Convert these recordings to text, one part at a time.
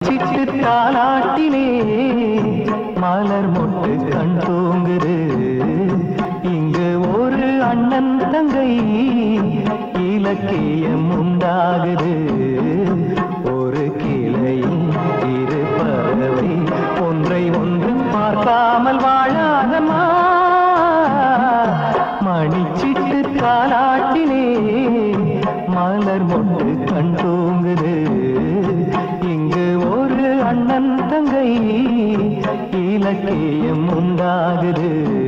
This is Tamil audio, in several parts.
சிட்டு தாலாட்டிலே மலர் மொட்டு கண் தூங்குது இங்கு ஒரு அண்ணன் தங்கை இலக்கியம் உண்டாகுது ஒரு கிளையில் இரு பறவை ஒன்றை ஒன்று பார்க்காமல் வாழாதமா மணிச்சிட்டு தாலாட்டிலே மலர் மொட்டு கண் தூங்குது இங்கு ஒரு அண்ணன் தங்கை இலக்கியம் உண்டாகுது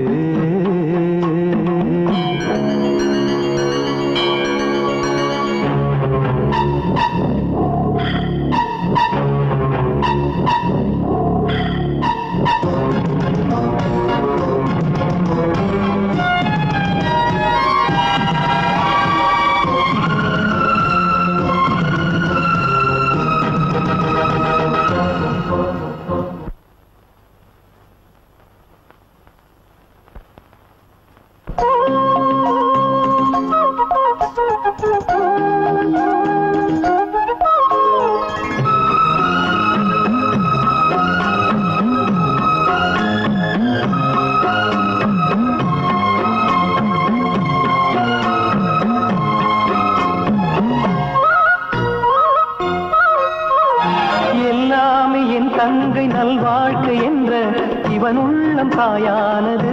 எல்லாமே என் தங்கை நல்வாழ்க்கை என்ற இவன் உள்ளம் தாயானது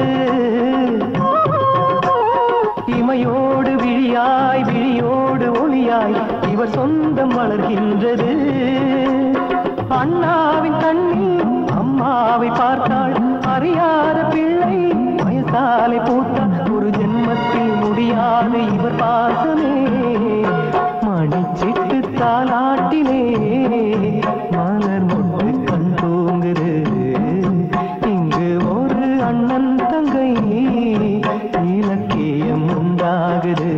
இமையோடு விழியாய் விழியோடு ஒளியாய் இவர் சொந்தம் வளர்கின்றது அண்ணாவின் கண்ணில் அம்மாவை பார்த்தாள் அறியாத பிள்ளை வயசாலை பூத்தாள் ஒரு ஜென்மத்தில் முடியாது இவர் பாசமே மணிச்சிட்டு தாலாட்டிலே மலர் மொட்டு கண் தூங்குது இங்கு ஒரு அண்ணன் தங்கை இலக்கியம் உண்டாகுது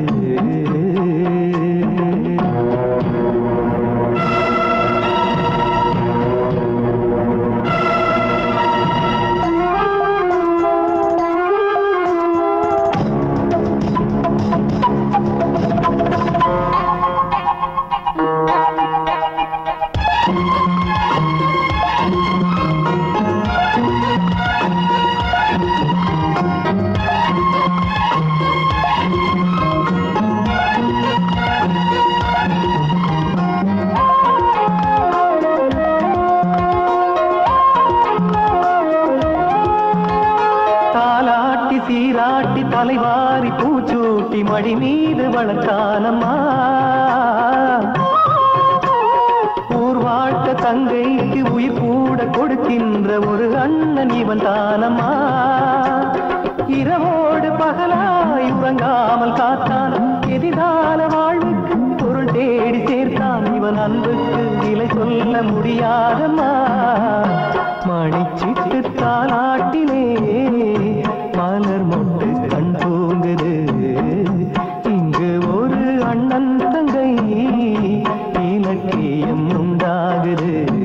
தாலாட்டி சீராட்டி தலைவாரி பூச்சூட்டி மடி மீது வளர்த்தானம்மா ஊர் வாழ்த்த தங்கைக்கு உயிர் கூட கொடுக்கின்ற ஒரு அண்ணன் இவன் தானம்மா இரவோடு பகலாய் உறங்காமல் காத்தான் எதிரான வாழ்வுக்கு பொருள் தேடி சேர்த்தான் இவன் அன்புக்கு விலை சொல்ல முடியாதம்மா மணிச்சிட்டு தாலாட்டிலே மலர் மொட்டு கண் தூங்குது இங்கு ஒரு அண்ணன் தங்கை இலக்கியம் உண்டாகுது